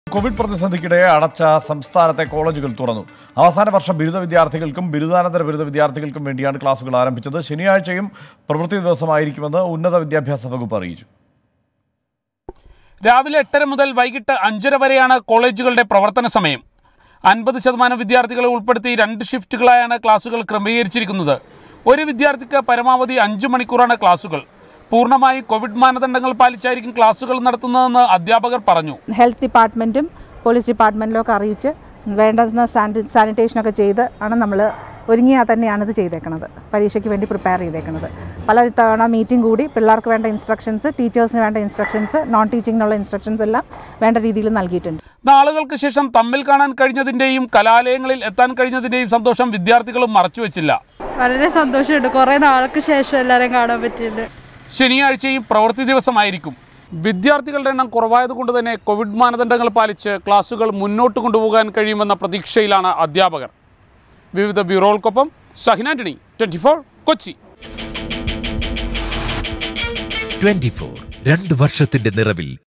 Covid പ്രതിസന്ധിക്കിടെ അടച്ച സംസ്ഥാനത്തെ കോളേജുകൾ തുറന്നു അവസാന വർഷ ബിരുദ വിദ്യാർത്ഥികൾക്കും ബിരുദാനന്തര ബിരുദ വിദ്യാർത്ഥികൾക്കും വേണ്ടിയാണ് ക്ലാസുകൾ ആരംഭിച്ചത് ശനിയാഴ്ചയും പ്രവൃത്തി ദിവസമായിരിക്കുമെന്ന് ഉന്നത വിദ്യാഭ്യാസ വകുപ്പ് അറിയിച്ചു രാവിലെ എട്ടര മുതൽ വൈകിട്ട് അഞ്ചര വരെയാണ് കോളേജുകളുടെ പ്രവർത്തന സമയം അൻപത് ശതമാനം വിദ്യാർത്ഥികളെ ഉൾപ്പെടുത്തി രണ്ട് ഷിഫ്റ്റുകളായാണ് ക്ലാസുകൾ ക്രമീകരിച്ചിരിക്കുന്നത് ഒരു വിദ്യാർത്ഥിക്ക് പരമാവധി അഞ്ചു മണിക്കൂറാണ് ക്ലാസുകൾ പൂർണ്ണമായും കോവിഡ് മാനദണ്ഡങ്ങൾ പാലിച്ചായിരിക്കും ക്ലാസുകൾ നടത്തുന്നതെന്ന് അധ്യാപകർ പറഞ്ഞു ഹെൽത്ത് ഡിപ്പാർട്ട്മെൻറ്റും പോലീസ് ഡിപ്പാർട്ട്മെൻറ്റിലും ഒക്കെ അറിയിച്ച് വേണ്ടുന്ന സാനി സാനിറ്റേഷനൊക്കെ ചെയ്ത് ആണ് നമ്മൾ ഒരുങ്ങിയാൽ തന്നെയാണ് ഇത് ചെയ്തേക്കുന്നത് പരീക്ഷയ്ക്ക് വേണ്ടി പ്രിപ്പയർ ചെയ്തേക്കുന്നത് പല തവണ മീറ്റിംഗ് കൂടി പിള്ളേർക്ക് വേണ്ട ഇൻസ്ട്രക്ഷൻസ് ടീച്ചേഴ്സിന് വേണ്ട ഇൻസ്ട്രക്ഷൻസ് നോൺ ടീച്ചിങ്ങിനുള്ള ഇൻസ്ട്രക്ഷൻസ് എല്ലാം വേണ്ട രീതിയിൽ നൽകിയിട്ടുണ്ട് നാളുകൾക്ക് ശേഷം തമ്മിൽ കാണാൻ കഴിഞ്ഞതിൻ്റെയും കലാലയങ്ങളിൽ എത്താൻ കഴിഞ്ഞതിൻ്റെയും സന്തോഷം വിദ്യാർത്ഥികളും മറച്ചുവെച്ചില്ല വളരെ സന്തോഷമുണ്ട് കുറേ നാൾക്ക് ശേഷം എല്ലാവരെയും കാണാൻ പറ്റിയത് ശനിയാഴ്ചയും പ്രവൃത്തി ദിവസമായിരിക്കും വിദ്യാർത്ഥികളുടെ എണ്ണം കുറവായതുകൊണ്ട് തന്നെ കോവിഡ് മാനദണ്ഡങ്ങൾ പാലിച്ച് ക്ലാസുകൾ മുന്നോട്ട് കൊണ്ടുപോകാൻ കഴിയുമെന്ന പ്രതീക്ഷയിലാണ് അധ്യാപകർ വിവിധ ബ്യൂറോകൾക്കൊപ്പം Shahin Antony twenty Kochi twenty four രണ്ട് വർഷത്തിന്റെ നിറവിൽ